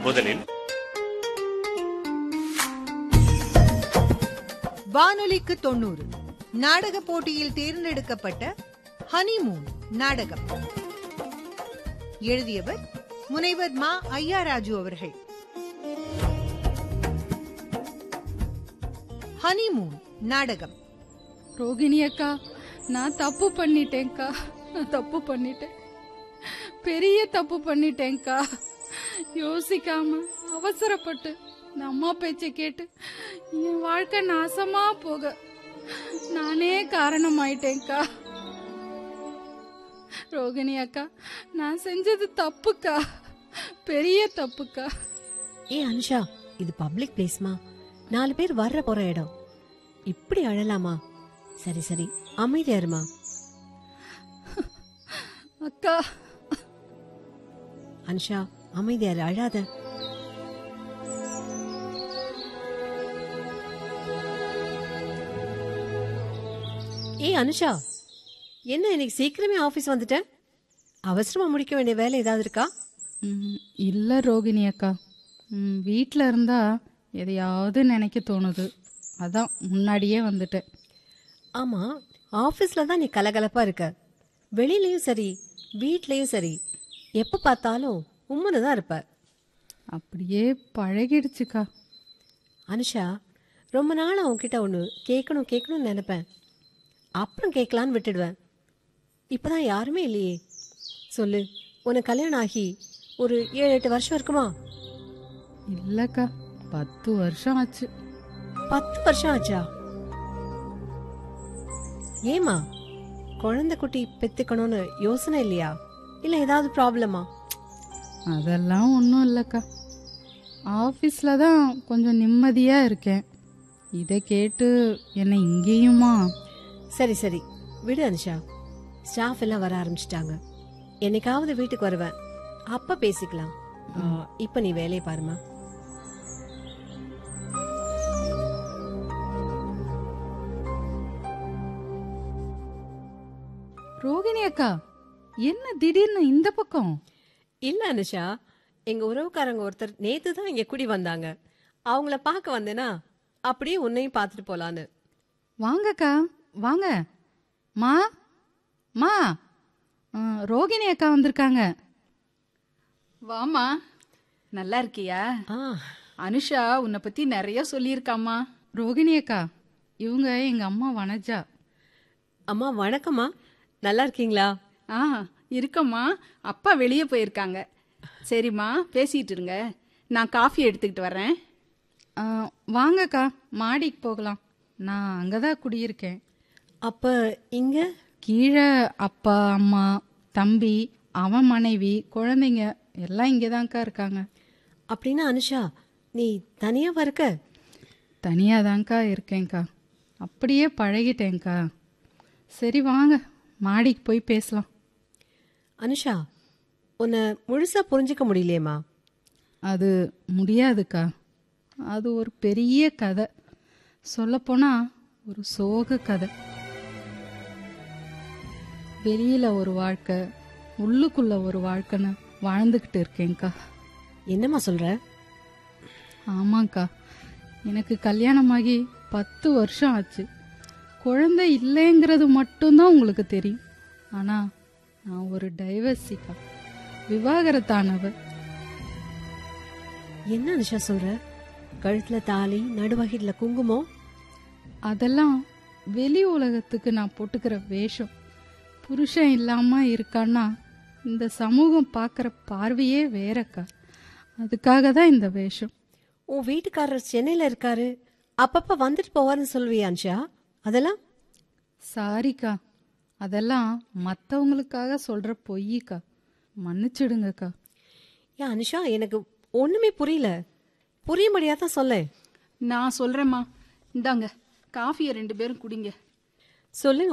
முதலில் வானொலிக்கு தொண்ணூறு நாடக போட்டியில் தேர்ந்தெடுக்கப்பட்ட ஹனிமூன் நாடகம் எழுதியவர் முனைவர் மா ஐயாராஜு அவர்கள் ஹனிமூன் நாடகம் ரோகிணி அக்கா நான் தப்பு பண்ணிட்டேன்க்கா நான் தப்பு பண்ணிட்டேன் பெரிய தப்பு பண்ணிட்டேன்க்கா யோசிக்காம அவசரப்பட்டு இந்த அம்மா பேச்சை கேட்டு என் வாழ்க்கை நாசமா போக நானே காரணமாயிட்டேன்க்கா ரோகிணி அக்கா நான் செஞ்சது தப்புக்கா பெரிய தப்புக்கா ஏ அனுஷா இது பப்ளிக் பிளேஸ்மா நாலு பேர் வர்ற போற இடம் இப்படி அழலாமா சரி சரி அமைதியா இருமா அக்கா அனுஷா அமைதியா இரு அழாத ஏ அனுஷா என்ன இன்னைக்கு சீக்கிரமே ஆபீஸ் வந்துட்ட அவசரமா முடிக்க வேண்டிய வேலை ஏதாவது இருக்கா ம், இல்ல ரோகிணி அக்கா ம், வீட்ல இருந்தா எதையாவது நினைக்க தோணுது அதான் முன்னாடியே வந்துட்டேன் ஆமா ஆபீஸ்ல தான் நீ கலகலப்பா இருக்க வெளியிலயும் சரி வீட்லயும் சரி எப்ப பார்த்தாலும் உம்முன்னு தான் இருப்ப அப்படியே பழகிடுச்சுக்கா அனுஷா ரொம்ப நாள் உன்கிட்ட ஒன்று கேட்கணும் கேட்கணும்னு நினைப்பேன் அப்புறம் கேட்கலான்னு விட்டுடுவேன் இப்பதான் யாருமே இல்லையே சொல்லு உனக்கு கல்யாணம் ஆகி ஒரு ஏழு எட்டு வருஷம் இருக்குமா இல்லக்கா பத்து வருஷம் ஆச்சு பத்து வருஷம் ஆச்சா ஏமா குழந்தை குட்டி பெத்துக்கணும்னு யோசனை இல்லையா இல்ல ஏதாவது ப்ராப்ளமா அதெல்லாம் ஒன்றும் இல்லக்கா ஆஃபீஸில் தான் கொஞ்சம் நிம்மதியா இருக்கேன் இதை கேட்டு என்னை இங்கேயுமா சரி சரி விடு அனுஷா ஸ்டாஃப் எல்லாம் வர ஆரம்பிச்சிட்டாங்க என்னைக்காவது வீட்டுக்கு வருவேன் அப்ப பேசிக்கலாம் ஆ, இப்ப நீ வேலையை பாருமா ரோகிணி அக்கா என்ன திடீர்னு இந்த பக்கம் இல்ல அனுஷா எங்க உறவுக்காரங்க ஒருத்தர் நேத்து தான் இங்க குடி வந்தாங்க அவங்கள பார்க்க வந்தேனா அப்படியே உன்னையும் பார்த்துட்டு போலான்னு வாங்கக்கா வாங்க மா மா ஆ, ரோகிணி அக்கா வந்திருக்காங்க வாமா நல்லா இருக்கியா ஆ அனுஷா உன்னை பத்தி நிறைய சொல்லியிருக்காம்மா ரோகிணி அக்கா இவங்க எங்க அம்மா வனஜா அம்மா வணக்கம்மா நல்லா இருக்கீங்களா ஆ இருக்கம்மா அப்பா வெளியே போயிருக்காங்க சரிம்மா பேசிட்டு இருங்க நான் காஃபி எடுத்துக்கிட்டு வர்றேன் ஆ, வாங்கக்கா மாடிக்கு போகலாம் நான் அங்கதான் குடியிருக்கேன் அப்ப இங்க கீழே அப்பா அம்மா தம்பி அவன் மனைவி குழந்தைங்க எல்லாம் இங்கதான்க்கா இருக்காங்க அப்படின்னா அனுஷா நீ தனியாவா இருக்க தனியாதான்க்கா இருக்கேன்க்கா அப்படியே பழகிட்டேன்க்கா சரி வாங்க மாடிக்கு போய் பேசலாம் அனுஷா உன்னை முழுசா புரிஞ்சுக்க முடியலையேம்மா அது முடியாதுக்கா அது ஒரு பெரிய கதை சொல்லப்போனா ஒரு சோக கதை வெளியில ஒரு வாழ்க்கை உள்ளுக்குள்ள ஒரு வாழ்க்கைன்னு வாழ்ந்துக்கிட்டு இருக்கேன்க்கா என்னம்மா சொல்ற ஆமாக்கா எனக்கு கல்யாணமாகி பத்து வருஷம் ஆச்சு குழந்தை இல்லைங்கிறது மட்டும்தான் உங்களுக்கு தெரியும் ஆனா நான் ஒரு டைவர்சிக்கா விவாகரத்தானவ என்ன அனுஷா சொல்ற கழுத்துல தாலி நடுவகிட்ல குங்குமம் அதெல்லாம் வெளி உலகத்துக்கு நான் போட்டுக்கிற வேஷம் புருஷன் இல்லாம இருக்கான்னா இந்த சமூகம் பார்க்குற பார்வையே வேறக்கா அதுக்காக தான் இந்த வேஷம் உன் வீட்டுக்காரர் சென்னையில இருக்காரு அப்பப்ப வந்துட்டு போவாருன்னு சொல்லுவியா அனுஷா அதெல்லாம் சாரிக்கா அதெல்லாம் மற்றவங்களுக்காக சொல்ற பொய்யிக்கா மன்னிச்சிடுங்கக்கா ஏன் அனுஷா எனக்கு ஒண்ணுமே புரியல புரியும்படியா தான் சொல்ல நான் சொல்றேம்மா இந்தாங்க காஃபியை ரெண்டு பேரும் குடிங்க சொல்லுங்க